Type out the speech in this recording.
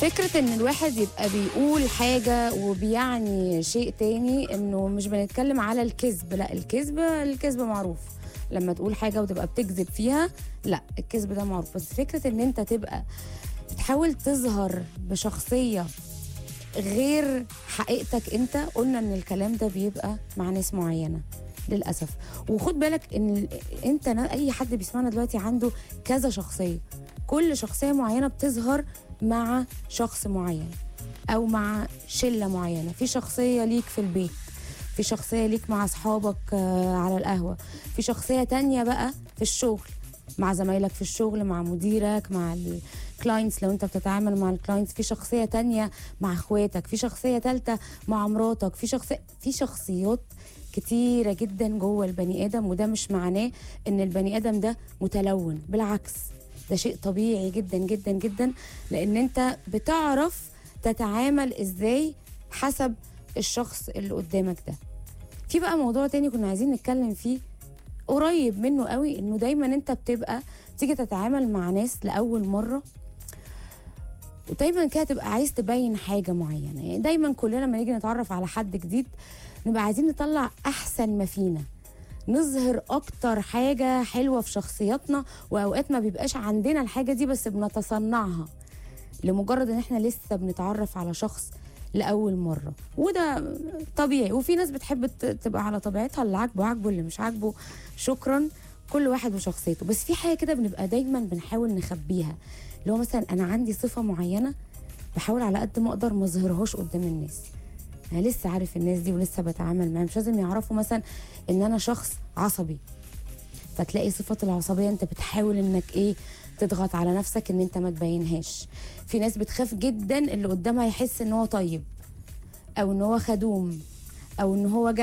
فكرة ان الواحد يبقى بيقول حاجة وبيعني شيء تاني انه مش بنتكلم على الكذب لا الكذب الكذب معروف لما تقول حاجة وتبقى بتكذب فيها لا الكذب ده معروف بس فكرة ان انت تبقى بتحاول تظهر بشخصية غير حقيقتك انت قلنا ان الكلام ده بيبقى مع ناس معينة للأسف وخد بالك ان ال- انت نا- اي حد بيسمعنا دلوقتي عنده كذا شخصية كل شخصية معينة بتظهر مع شخص معين او مع شلة معينة في شخصية ليك في البيت في شخصية ليك مع أصحابك آه، على القهوة في شخصية تانية بقى في الشغل مع زمايلك في الشغل مع مديرك مع الكلاينتس لو انت بتتعامل مع الكلاينتس في شخصية تانية مع اخواتك في شخصية تالتة مع مراتك في شخصية في شخصيات كتيرة جدا جوه البني آدم وده مش معناه ان البني آدم ده متلون بالعكس ده شيء طبيعي جدا جدا جدا لان انت بتعرف تتعامل ازاي حسب الشخص اللي قدامك ده في بقى موضوع تاني كنا عايزين نتكلم فيه قريب منه قوي انه دايما انت بتبقى تيجي تتعامل مع ناس لاول مره ودايما كده تبقى عايز تبين حاجه معينه يعني دايما كلنا لما نيجي نتعرف على حد جديد نبقى عايزين نطلع احسن ما فينا نظهر اكتر حاجه حلوه في شخصياتنا واوقات ما بيبقاش عندنا الحاجه دي بس بنتصنعها لمجرد ان احنا لسه بنتعرف على شخص لاول مره وده طبيعي وفي ناس بتحب ت- تبقى على طبيعتها اللي عاجبه عاجبه اللي مش عاجبه شكرا كل واحد وشخصيته بس في حاجه كده بنبقى دايما بنحاول نخبيها اللي هو مثلا انا عندي صفه معينه بحاول على قد ما اقدر ما اظهرهاش قدام الناس انا لسه عارف الناس دي ولسه بتعامل معاهم مش لازم يعرفوا مثلا ان انا شخص عصبي فتلاقي صفة العصبية انت بتحاول انك ايه تضغط على نفسك ان انت ما تبينهاش في ناس بتخاف جدا اللي قدامها يحس ان هو طيب او ان هو خدوم او ان هو